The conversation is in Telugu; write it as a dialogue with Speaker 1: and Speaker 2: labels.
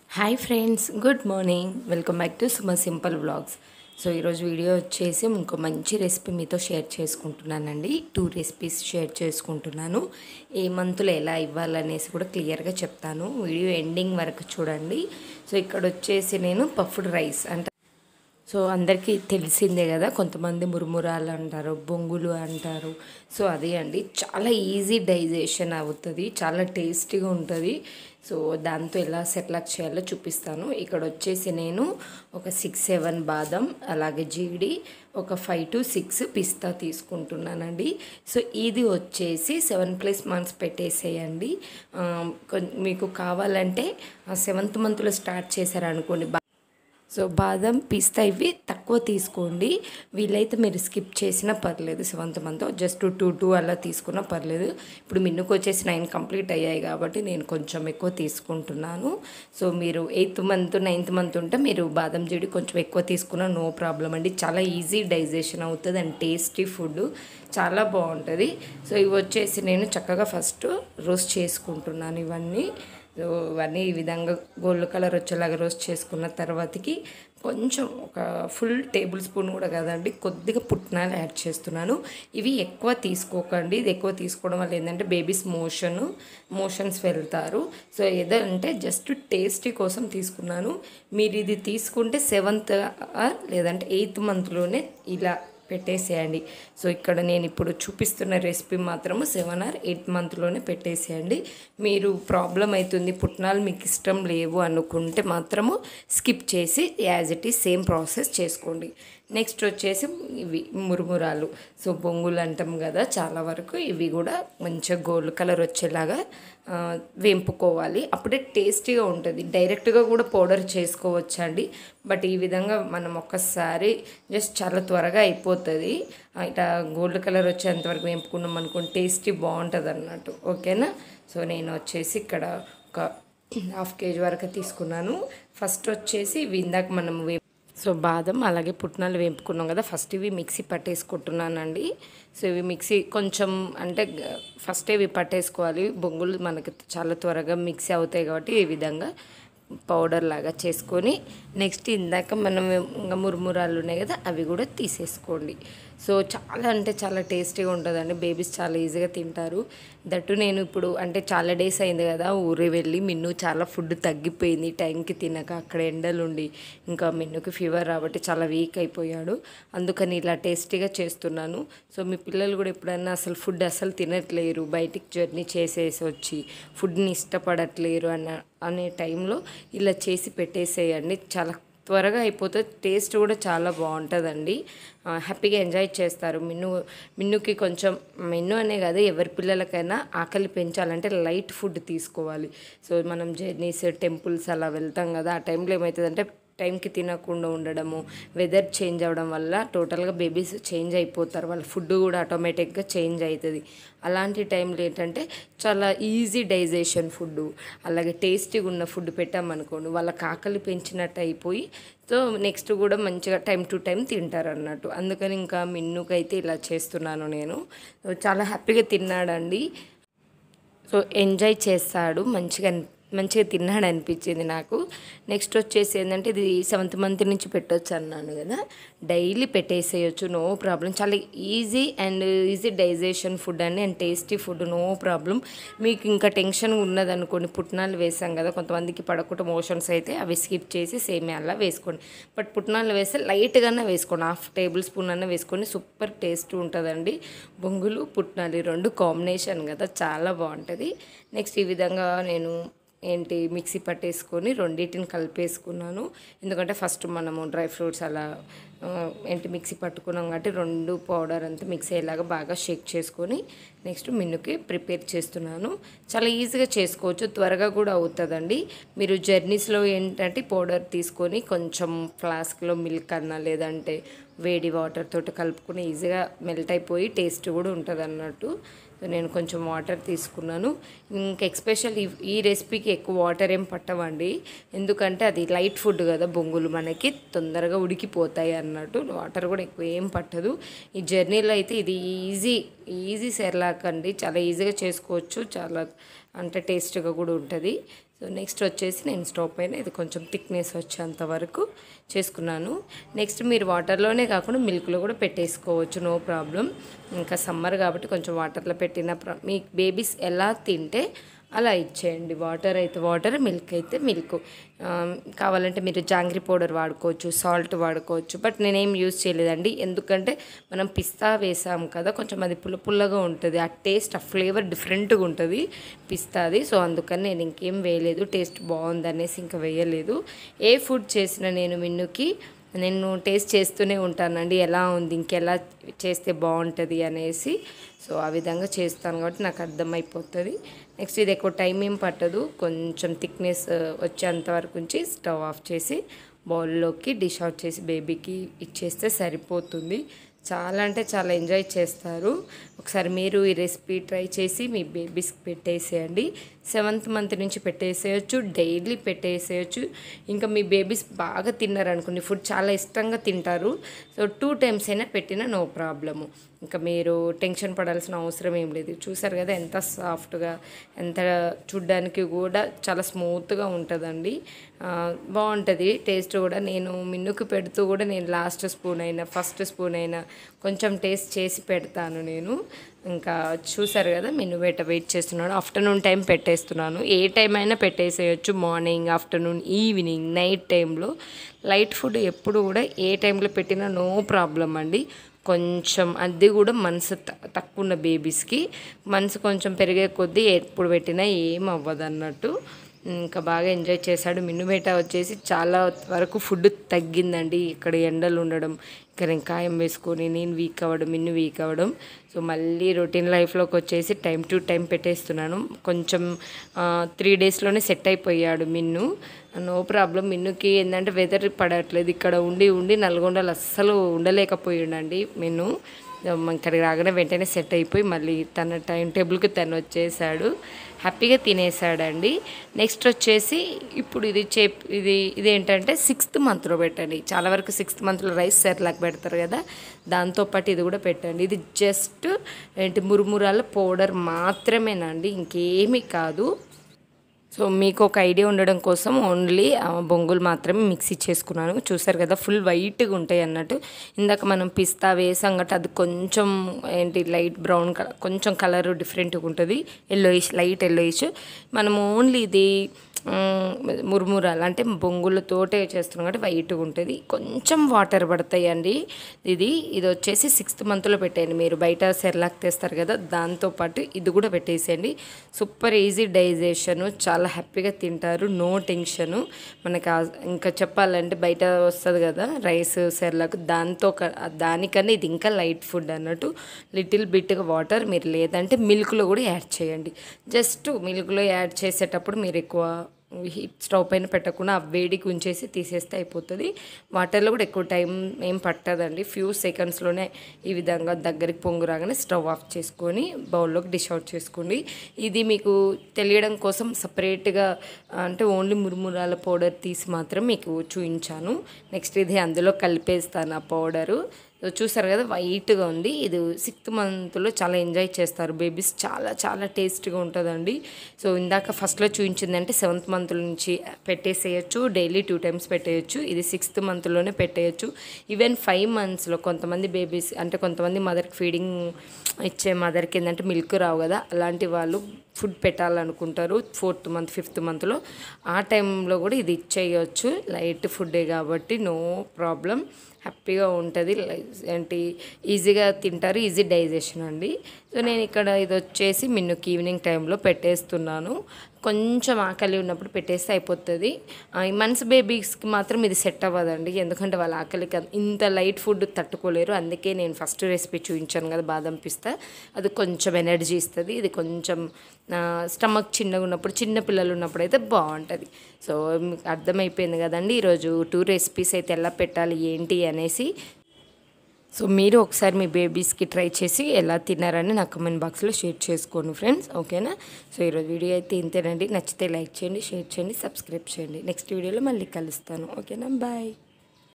Speaker 1: hi friends good morning welcome back to Suma simple vlogs so ఈరోజు వీడియో వచ్చేసి ఇంకో మంచి రెసిపీ మీతో షేర్ చేసుకుంటున్నానండి టూ రెసిపీస్ షేర్ చేసుకుంటున్నాను ఏ మంత్లో ఎలా ఇవ్వాలనేసి కూడా క్లియర్గా చెప్తాను వీడియో ఎండింగ్ వరకు చూడండి సో ఇక్కడ వచ్చేసి నేను పఫ్డ్ రైస్ అంటే సో అందరికీ తెలిసిందే కదా కొంతమంది మురుమురాలు అంటారు బొంగులు అంటారు సో అదే అండి చాలా ఈజీ డైజెషన్ అవుతుంది చాలా టేస్టీగా ఉంటుంది సో దాంతో ఎలా సెట్లాక్ చేయాలో చూపిస్తాను ఇక్కడ వచ్చేసి నేను ఒక సిక్స్ సెవెన్ బాదం అలాగే జీడి ఒక ఫైవ్ టు సిక్స్ పిస్తా తీసుకుంటున్నానండి సో ఇది వచ్చేసి సెవెన్ ప్లస్ మంత్స్ పెట్టేసేయండి ఆ, కొన్- మీకు కావాలంటే సెవెంత్ మంత్లో స్టార్ట్ చేశారనుకోండి బా- సో బాదం పిస్తా ఇవి తక్కువ తీసుకోండి వీలైతే మీరు స్కిప్ చేసినా పర్లేదు seventh month just two two అలా తీసుకున్నా పర్లేదు ఇప్పుడు మిన్నుకు వచ్చేసి నైన్ కంప్లీట్ అయ్యాయి కాబట్టి నేను కొంచెం ఎక్కువ తీసుకుంటున్నాను సో మీరు ఎయిత్ మంత్ నైన్త్ మంత్ ఉంటే మీరు బాదం జీడి కొంచెం ఎక్కువ తీసుకున్నా నో ప్రాబ్లం అండి చాలా ఈజీ డైజెషన్ అవుతుంది అండ్ టేస్టీ ఫుడ్ చాలా బాగుంటుంది సో ఇవి వచ్చేసి నేను చక్కగా ఫస్ట్ రోస్ట్ చేసుకుంటున్నాను ఇవన్నీ సో ఇవన్నీ ఈ విధంగా గోల్డ్ కలర్ వచ్చేలాగా రోస్ట్ చేసుకున్న తర్వాతకి కొంచెం ఒక ఫుల్ టేబుల్ స్పూన్ కూడా కదండి కొద్దిగా పుట్నాలు యాడ్ చేస్తున్నాను ఇవి ఎక్కువ తీసుకోకండి ఇది ఎక్కువ తీసుకోవడం వల్ల ఏంటంటే బేబీస్ మోషన్ మోషన్స్ వెళ్తారు సో ఏదంటే జస్ట్ టేస్టీ కోసం తీసుకున్నాను మీరు ఇది తీసుకుంటే సెవెంత్ లేదంటే ఎయిత్ మంత్లోనే ఇలా పెట్టేసేయండి సో ఇక్కడ నేను ఇప్పుడు చూపిస్తున్న రెసిపీ మాత్రము సెవెన్ ఆర్ ఎయిట్ మంత్లోనే పెట్టేసేయండి మీరు ప్రాబ్లం అవుతుంది పుట్నాలు మీకు ఇష్టం లేవు అనుకుంటే మాత్రము స్కిప్ చేసి as it is same process చేసుకోండి నెక్స్ట్ వచ్చేసి ఇవి మురుమురాలు సో బొంగులు అంటాం కదా చాలా వరకు ఇవి కూడా మంచిగా గోల్డ్ కలర్ వచ్చేలాగా ఆ, వేంపుకోవాలి అప్పుడే టేస్టీగా ఉంటుంది డైరెక్ట్గా కూడా పౌడర్ చేసుకోవచ్చండి బట్ ఈ విధంగా మనం ఒక్కసారి జస్ట్ చాలా త్వరగా అయిపోతుంది ఆ, ఇట్లా గోల్డ్ కలర్ వచ్చేంత వరకు వేంపుకున్నాం అనుకోండి టేస్టీ బాగుంటుంది అన్నట్టు ఓకేనా సో నేను వచ్చేసి ఇక్కడ ఒక హాఫ్ కేజీ వరకు తీసుకున్నాను ఫస్ట్ వచ్చేసి ఇవి ఇందాక మనం వే సో బాదం అలాగే పుట్నాలు వేపుకున్నాం కదా ఫస్ట్ ఇవి మిక్సీ పట్టేసుకుంటున్నానండి సో ఇవి మిక్సీ కొంచెం అంటే గ- ఫస్ట్ ఇవి పట్టేసుకోవాలి బొంగులు మనకి చాలా త్వరగా మిక్సీ అవుతాయి కాబట్టి ఈ విధంగా పౌడర్ లాగా చేసుకొని నెక్స్ట్ ఇందాక మనం ఇంకా మురుమురాలు ఉన్నాయి కదా అవి కూడా తీసేసుకోండి సో చాలా అంటే చాలా టేస్టీగా ఉంటుందండి బేబీస్ చాలా ఈజీగా తింటారు దట్టు నేను ఇప్పుడు అంటే చాలా డేస్ అయింది కదా ఊరి వెళ్ళి మిన్ను చాలా ఫుడ్ తగ్గిపోయింది టైంకి తినక అక్కడ ఎండలుండి ఇంకా మిన్నుకి ఫీవర్ రాబట్టి చాలా వీక్ అయిపోయాడు అందుకని ఇలా టేస్టీగా చేస్తున్నాను సో మీ పిల్లలు కూడా ఎప్పుడన్నా అసలు ఫుడ్ అసలు తినట్లేరు బయటికి జర్నీ చేసేసి వచ్చి ఫుడ్ని ఇష్టపడట్లేరు అన్న అనే టైంలో ఇలా చేసి పెట్టేసేయండి చాలా త్వరగా అయిపోతుంది టేస్ట్ కూడా చాలా బాగుంటుందండి ఆ, హ్యాపీగా ఎంజాయ్ చేస్తారు మిన్ను మిన్నుకి కొంచెం మిన్ను అనే కాదు ఎవరి పిల్లలకైనా ఆకలి పెంచాలంటే లైట్ ఫుడ్ తీసుకోవాలి సో మనం జర్నీస్ టెంపుల్స్ అలా వెళ్తాం కదా ఆ టైంలో ఏమవుతుందంటే టైంకి తినకుండా ఉండడము వెదర్ చేంజ్ అవ్వడం వల్ల టోటల్గా బేబీస్ చేంజ్ అయిపోతారు వాళ్ళ ఫుడ్ కూడా ఆటోమేటిక్గా చేంజ్ అవుతుంది అలాంటి టైంలో ఏంటంటే చాలా ఈజీ డైజెషన్ ఫుడ్ అలాగే టేస్టీగా ఉన్న ఫుడ్ పెట్టామనుకోండి వాళ్ళకి ఆకలి పెంచినట్టు అయిపోయి సో నెక్స్ట్ కూడా మంచిగా టైం టు టైం తింటారు అన్నట్టు అందుకని ఇంకా మిన్నుకైతే ఇలా చేస్తున్నాను నేను సో చాలా హ్యాపీగా తిన్నాడండి సో ఎంజాయ్ చేస్తాడు మంచిగా అన్- మంచిగా తిన్నాడు అనిపించింది నాకు నెక్స్ట్ వచ్చేసి ఏంటంటే ఇది సెవెంత్ మంత్ నుంచి పెట్టొచ్చు అన్నాను కదా డైలీ పెట్టేసేయచ్చు నో ప్రాబ్లం చాలా easy and easy digestion food అండి and tasty food no problem మీకు ఇంకా టెన్షన్ ఉన్నదనుకోండి పుట్నాలు వేసాం కదా కొంతమందికి పడకుండా మోషన్స్ అయితే అవి స్కిప్ చేసి సేమ్ అలా వేసుకోండి బట్ పుట్నాలు వేస్తే లైట్గానే వేసుకోండి హాఫ్ టేబుల్ స్పూన్ అన్న వేసుకొని సూపర్ టేస్ట్ ఉంటుందండి బొంగులు పుట్నాలు ఈ రెండు కాంబినేషన్ కదా చాలా బాగుంటుంది నెక్స్ట్ ఈ విధంగా నేను ఏంటి మిక్సీ పట్టేసుకొని రెండింటిని కలిపేసుకున్నాను ఎందుకంటే ఫస్ట్ మనము డ్రై ఫ్రూట్స్ అలా ఆ, ఏంటి మిక్సీ పట్టుకున్నాం కాబట్టి రెండు పౌడర్ అంతా మిక్స్ అయ్యేలాగా బాగా షేక్ చేసుకొని నెక్స్ట్ మిన్నుకి ప్రిపేర్ చేస్తున్నాను చాలా ఈజీగా చేసుకోవచ్చు త్వరగా కూడా అవుతుందండి మీరు జర్నీస్లో ఏంటంటే పౌడర్ తీసుకొని కొంచెం ఫ్లాస్క్లో మిల్క్ అన్నా లేదంటే వేడి వాటర్ తోటి కలుపుకొని ఈజీగా మెల్ట్ అయిపోయి టేస్ట్ కూడా ఉంటుంది అన్నట్టు సో నేను కొంచెం వాటర్ తీసుకున్నాను ఇంకా ఎక్స్పెషల్ ఈ ఈ రెసిపీకి ఎక్కువ వాటర్ ఏం పట్టవండి ఎందుకంటే అది లైట్ ఫుడ్ కదా బొంగులు మనకి తొందరగా ఉడికిపోతాయి అన్నట్టు వాటర్ కూడా ఎక్కువ ఏం పట్టదు ఈ జర్నీలో అయితే ఇది ఈజీ ఈజీ సెర్లాక్ అండి చాలా ఈజీగా చేసుకోవచ్చు చాలా అంటే టేస్ట్గా కూడా ఉంటుంది సో నెక్స్ట్ వచ్చేసి నేను స్టవ్ పైన ఇది కొంచెం థిక్నెస్ వచ్చేంత వరకు చేసుకున్నాను నెక్స్ట్ మీరు వాటర్లోనే కాకుండా మిల్క్లో కూడా పెట్టేసుకోవచ్చు నో ప్రాబ్లం ఇంకా సమ్మర్ కాబట్టి కొంచెం వాటర్లో పెట్టిన ప్ర- మీ బేబీస్ ఎలా తింటే అలా ఇచ్చేయండి వాటర్ అయితే వాటర్ మిల్క్ అయితే మిల్క్ కావాలంటే మీరు జాంగ్రీ పౌడర్ వాడుకోవచ్చు సాల్ట్ వాడుకోవచ్చు బట్ నేనేం యూజ్ చేయలేదండి ఎందుకంటే మనం పిస్తా వేసాం కదా కొంచెం అది పుల్ల పుల్లగా ఉంటుంది ఆ టేస్ట్ ఆ ఫ్లేవర్ డిఫరెంట్గా ఉంటుంది పిస్తాది సో అందుకని నేను ఇంకేం వేయలేదు టేస్ట్ బాగుంది అనేసి ఇంకా వేయలేదు ఏ ఫుడ్ చేసినా నేను మిన్నుకి నేను టేస్ట్ చేస్తూనే ఉంటానండి ఎలా ఉంది ఇంకెలా చేస్తే బాగుంటుంది అనేసి సో ఆ విధంగా చేస్తాను కాబట్టి నాకు అర్థమైపోతుంది నెక్స్ట్ ఇది ఎక్కువ టైం ఏం పట్టదు కొంచెం థిక్నెస్ వచ్చేంత వరకు ఉంచి స్టవ్ ఆఫ్ చేసి బౌల్లోకి డిష్ అవుట్ చేసి బేబీకి ఇచ్చేస్తే సరిపోతుంది చాలా అంటే చాలా ఎంజాయ్ చేస్తారు ఒకసారి మీరు ఈ రెసిపీ ట్రై చేసి మీ బేబీస్కి పెట్టేసేయండి సెవెంత్ మంత్ నుంచి పెట్టేసేయచ్చు డైలీ పెట్టేసేయచ్చు ఇంకా మీ బేబీస్ బాగా తిన్నారు అనుకోండి ఫుడ్ చాలా ఇష్టంగా తింటారు సో టూ టైమ్స్ అయినా పెట్టినా నో ప్రాబ్లము ఇంకా మీరు టెన్షన్ పడాల్సిన అవసరం ఏం లేదు చూసారు కదా ఎంత సాఫ్ట్గా ఎంత చూడ్డానికి కూడా చాలా స్మూత్గా ఉంటుందండి ఆ, బాగుంటుంది టేస్ట్ కూడా నేను మిన్నుకు పెడుతూ కూడా నేను లాస్ట్ స్పూన్ అయినా ఫస్ట్ స్పూన్ అయినా కొంచెం టేస్ట్ చేసి పెడతాను నేను ఇంకా చూసారు కదా మెను బయట వెయిట్ చేస్తున్నాడు ఆఫ్టర్నూన్ టైం పెట్టేస్తున్నాను ఏ టైం అయినా పెట్టేసేయచ్చు మార్నింగ్ ఆఫ్టర్నూన్ ఈవినింగ్ నైట్ టైంలో లైట్ ఫుడ్ ఎప్పుడు కూడా ఏ టైంలో పెట్టినా నో ప్రాబ్లం అండి కొంచెం అది కూడా మనసు త- తక్కువ ఉన్న బేబీస్కి మనసు కొంచెం పెరిగే కొద్దీ ఎప్పుడు పెట్టినా ఏం అవ్వదు అన్నట్టు ఇంకా బాగా ఎంజాయ్ చేశాడు మిన్నుబేట వచ్చేసి చాలా వరకు ఫుడ్ తగ్గిందండి ఇక్కడ ఎండలు ఉండడం ఇక్కడ నేను కాయం వేసుకొని నేను వీక్ అవ్వడం మిన్ను వీక్ అవ్వడం సో మళ్ళీ రొటీన్ లైఫ్లోకి వచ్చేసి టైం టు టైం పెట్టేస్తున్నాను కొంచెం త్రీ డేస్లోనే సెట్ అయిపోయాడు మిన్ను నో ప్రాబ్లం మిన్నుకి ఏంటంటే వెదర్ పడట్లేదు ఇక్కడ ఉండి ఉండి నల్గొండలు అస్సలు ఉండలేకపోయిండండి మిన్ను ఇక్కడికి రాగానే వెంటనే సెట్ అయిపోయి మళ్ళీ తన టైం టేబుల్కి తను వచ్చేసాడు హ్యాపీగా తినేసాడండి నెక్స్ట్ వచ్చేసి ఇప్పుడు ఇది చే ఇది ఇదేంటంటే సిక్స్త్ మంత్లో పెట్టండి చాలా వరకు సిక్స్త్ మంత్లో రైస్ సెర్లాక్ పెడతారు కదా దాంతోపాటు ఇది కూడా పెట్టండి ఇది జస్ట్ ఏంటి మురుమురాల పౌడర్ మాత్రమేనండి ఇంకేమీ కాదు సో మీకు ఒక ఐడియా ఉండడం కోసం ఓన్లీ ఆ, బొంగులు మాత్రమే మిక్సీ చేసుకున్నాను చూసారు కదా ఫుల్ వైట్గా ఉంటాయి అన్నట్టు ఇందాక మనం పిస్తా వేసాం కాబట్టి అది కొంచెం ఏంటి లైట్ బ్రౌన్ కలర్ కొంచెం కలర్ డిఫరెంట్గా ఉంటుంది ఎల్లోయిష్ లైట్ ఎల్లోయిష్ మనం ఓన్లీ ఇది మ్, మురుమురాలు అంటే బొంగులతోటే చేస్తున్నాం కాబట్టి వైట్గా ఉంటుంది కొంచెం వాటర్ పడతాయండి ఇది ఇది వచ్చేసి సిక్స్త్ మంత్లో పెట్టేయండి మీరు బయట సెర్లాక్ తెస్తారు కదా దాంతోపాటు ఇది కూడా పెట్టేసేయండి సూపర్ ఈజీ డైజెషన్ చాలా హ్యాపీగా తింటారు నో టెన్షను మనకి ఆ- ఇంకా చెప్పాలంటే బయట వస్తుంది కదా రైస్ సెర్లాక్ దాంతో క- దానికన్నా ఇది ఇంకా లైట్ ఫుడ్ అన్నట్టు లిటిల్ బిట్గా వాటర్ మీరు లేదంటే మిల్క్లో కూడా యాడ్ చేయండి జస్ట్ మిల్క్లో యాడ్ చేసేటప్పుడు మీరు ఎక్కువ హీట్ స్టవ్ పైన పెట్టకుండా ఆ వేడికి ఉంచేసి తీసేస్తే అయిపోతుంది వాటర్లో కూడా ఎక్కువ టైం ఏం పట్టదండి ఫ్యూ సెకండ్స్లోనే ఈ విధంగా దగ్గరికి పొంగు రాగానే స్టవ్ ఆఫ్ చేసుకొని బౌల్లోకి డిష్ అవుట్ చేసుకోండి ఇది మీకు తెలియడం కోసం సపరేట్గా అంటే ఓన్లీ మురుమురాల పౌడర్ తీసి మాత్రం మీకు చూపించాను నెక్స్ట్ ఇది అందులో కలిపేస్తాను ఆ పౌడరు సో చూసారు కదా వైట్గా ఉంది ఇది సిక్స్త్ మంత్లో చాలా ఎంజాయ్ చేస్తారు బేబీస్ చాలా చాలా టేస్ట్గా ఉంటుందండి సో ఇందాక ఫస్ట్లో చూపించిందంటే సెవెంత్ మంత్ నుంచి పెట్టేసేయచ్చు డైలీ టూ టైమ్స్ పెట్టేయచ్చు ఇది సిక్స్త్ మంత్లోనే పెట్టేయచ్చు ఈవెన్ ఫైవ్ మంత్స్లో కొంతమంది బేబీస్ అంటే కొంతమంది మదర్కి ఫీడింగ్ ఇచ్చే మదర్కి ఏంటంటే మిల్క్ రావు కదా అలాంటి వాళ్ళు ఫుడ్ పెట్టాలనుకుంటారు ఫోర్త్ మంత్ ఫిఫ్త్ మంత్లో ఆ టైంలో కూడా ఇది ఇచ్చేయచ్చు లైట్ ఫుడ్డే కాబట్టి నో ప్రాబ్లం హ్యాపీగా ఉంటుంది ఏంటి ఈజీగా తింటారు ఈజీ డైజెషన్ అండి సో నేను ఇక్కడ ఇది వచ్చేసి మిన్నుకి ఈవినింగ్ టైంలో పెట్టేస్తున్నాను కొంచెం ఆకలి ఉన్నప్పుడు పెట్టేస్తే అయిపోతుంది ఆ, ఈ మన్స్ బేబీస్కి మాత్రం ఇది సెట్ అవ్వదండి ఎందుకంటే వాళ్ళ ఆకలికి అంత- ఇంత లైట్ ఫుడ్ తట్టుకోలేరు అందుకే నేను ఫస్ట్ రెసిపీ చూపించాను కదా బాదం పిస్తా అది కొంచెం ఎనర్జీ ఇస్తుంది ఇది కొంచెం స్టమక్ చిన్నగా ఉన్నప్పుడు చిన్న పిల్లలు ఉన్నప్పుడు అయితే బాగుంటుంది సో మీకు అర్థమైపోయింది కదండి ఈరోజు టూ రెసిపీస్ అయితే ఎలా పెట్టాలి ఏంటి అనేసి సో మీరు ఒకసారి మీ బేబీస్కి ట్రై చేసి ఎలా తిన్నారని నా కమెంట్ బాక్స్లో షేర్ చేసుకోండి ఫ్రెండ్స్ ఓకేనా సో ఈరోజు వీడియో అయితే ఇంతేనండి నచ్చితే లైక్ చేయండి షేర్ చేయండి సబ్స్క్రైబ్ చేయండి నెక్స్ట్ వీడియోలో మళ్ళీ కలుస్తాను ఓకేనా బాయ్